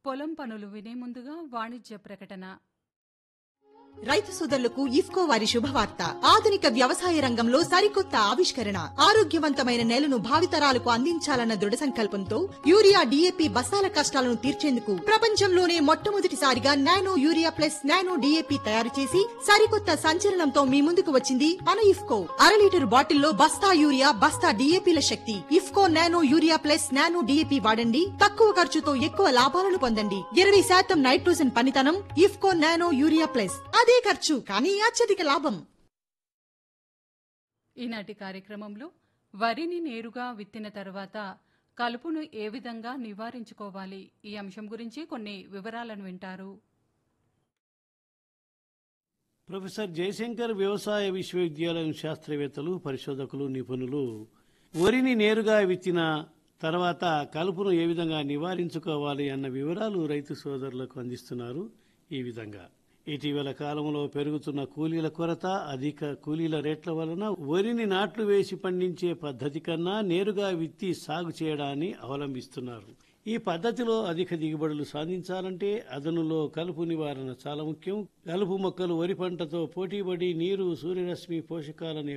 పొలం పనులు వినే ముందుగా వాణిజ్య ప్రకటన రైతు సోదరులకు ఇఫ్కో వారి శుభవార్త ఆధునిక వ్యవసాయ రంగంలో సరికొత్త ఆవిష్కరణ ఆరోగ్యవంతమైన నేలను భావితరాలకు అందించాలన్న దృఢ సంకల్పంతో యూరియా డీఏపీ బస్తాల కష్టాలను తీర్చేందుకు ప్రపంచంలోనే మొట్టమొదటిసారిగా nano urea plus nano D A P తయారు చేసి సరికొత్త సంచలనంతో మీ ముందుకు వచ్చింది మన ఇఫ్కో అర లీటర్ బాటిల్లో బస్తా యూరియా బస్తా డీఏపీల శక్తి IFFCO nano urea plus nano D A P వాడండి తక్కువ ఖర్చుతో ఎక్కువ లాభాలను పొందండి ఇరవై శాతం నైట్రోజన్ పనితనం ఇఫ్కో నానో యూరియా ప్లస్ అదే ఖర్చు కానీ అత్యధిక లాభం ఈనాటి కార్యక్రమంలో వరిని నేరుగా విత్తిన తర్వాత కలుపును ఏ విధంగా నివారించుకోవాలి ఈ అంశం గురించి కొన్ని వివరాలను వింటారు ప్రొఫెసర్ జయశంకర్ వ్యవసాయ విశ్వవిద్యాలయం శాస్త్రవేత్తలు పరిశోధకులు నిపుణులు వరిని నేరుగా విత్తిన తర్వాత కలుపును ఏ విధంగా నివారించుకోవాలి అన్న వివరాలు రైతు సోదరులకు అందిస్తున్నారు ఈ విధంగా ఇటీవల కాలంలో పెరుగుతున్న కూలీల కొరత అధిక కూలీల రేట్ల వలన వరిని నాట్లు వేసి పండించే పద్ధతి కన్నా నేరుగా విత్తి సాగు చేయడాన్ని అవలంబిస్తున్నారు ఈ పద్ధతిలో అధిక దిగుబడులు సాధించాలంటే అదనులో కలుపు నివారణ చాలా ముఖ్యం కలుపు మొక్కలు వరి పంటతో పోటీపడి నీరు సూర్యరశ్మి పోషకాలను